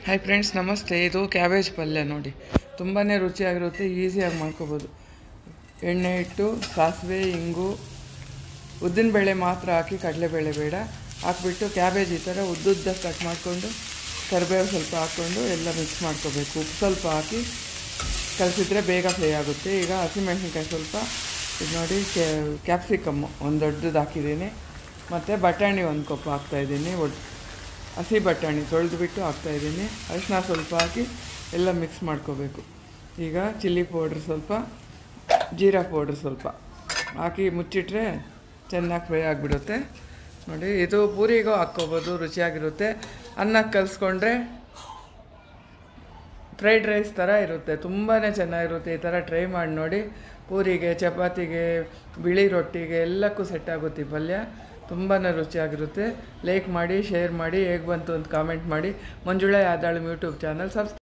hi friends ನಮಸ್ತೆ ಇದು cabbage ಪಲ್ಯ ನೋಡಿ ತುಂಬಾ ರುಚಿಯಾಗಿರುತ್ತೆ ಈಸಿಯಾಗಿ ಮಾಡ್ಕೋಬೋದು ಎಣ್ಣೆ ಇಟ್ಟು ಸಾಸಿವೆ ಇಂಗು ಉದ್ದಿನಬೇಳೆ ಮಾತ್ರ ಹಾಕಿ ಕಡಲೆಬೇಳೆ ಬೇಡ ಹಾಕ್ಬಿಟ್ಟು ಕ್ಯಾಬೇಜ್ ಈ ಥರ ಉದ್ದುದ್ದ ಕಟ್ ಮಾಡಿಕೊಂಡು ಕರಿಬೇವು ಸ್ವಲ್ಪ ಹಾಕ್ಕೊಂಡು ಎಲ್ಲ ಮಿಕ್ಸ್ ಮಾಡ್ಕೋಬೇಕು ಉಪ್ಪು ಸ್ವಲ್ಪ ಹಾಕಿ ಕಲಸಿದ್ರೆ ಬೇಗ ಫ್ರೈ ಆಗುತ್ತೆ ಈಗ ಹಸಿಮೆಣಸಿನ್ಕಾಯಿ ಸ್ವಲ್ಪ ಇದು ನೋಡಿ ಕ್ಯಾಪ್ಸಿಕಮ್ಮು ಒಂದು ದೊಡ್ಡದು ಹಾಕಿದ್ದೀನಿ ಮತ್ತು ಬಟಾಣಿ ಒಂದು ಕಪ್ ಹಾಕ್ತಾಯಿದ್ದೀನಿ ಒಟ್ಟು ಹಸಿ ಬಟಾಣಿ ತೊಳೆದುಬಿಟ್ಟು ಹಾಕ್ತಾಯಿದ್ದೀನಿ ಅರಿಶಿನ ಸ್ವಲ್ಪ ಹಾಕಿ ಎಲ್ಲ ಮಿಕ್ಸ್ ಮಾಡ್ಕೋಬೇಕು ಈಗ ಚಿಲ್ಲಿ ಪೌಡ್ರ್ ಸ್ವಲ್ಪ ಜೀರಾ ಪೌಡ್ರ್ ಸ್ವಲ್ಪ ಹಾಕಿ ಮುಚ್ಚಿಟ್ರೆ ಚೆನ್ನಾಗಿ ಫ್ರೈ ಆಗಿಬಿಡುತ್ತೆ ನೋಡಿ ಇದು ಪೂರಿಗೂ ಹಾಕ್ಕೋಬೋದು ರುಚಿಯಾಗಿರುತ್ತೆ ಅನ್ನಕ್ಕೆ ಕಲಿಸ್ಕೊಂಡ್ರೆ ಫ್ರೈಡ್ ರೈಸ್ ಥರ ಇರುತ್ತೆ ತುಂಬಾ ಚೆನ್ನಾಗಿರುತ್ತೆ ಈ ಥರ ಟ್ರೈ ಮಾಡಿ ನೋಡಿ ಪೂರಿಗೆ ಚಪಾತಿಗೆ ಬಿಳಿ ರೊಟ್ಟಿಗೆ ಎಲ್ಲಕ್ಕೂ ಸೆಟ್ ಆಗುತ್ತೆ ಈ ಪಲ್ಯ ತುಂಬಾ ರುಚಿಯಾಗಿರುತ್ತೆ ಲೈಕ್ ಮಾಡಿ ಶೇರ್ ಮಾಡಿ ಹೇಗೆ ಬಂತು ಅಂತ ಕಾಮೆಂಟ್ ಮಾಡಿ ಮಂಜುಳಾ ಯಾದಾಳು ಯೂಟ್ಯೂಬ್ ಚಾನಲ್ ಸಬ್ಸ್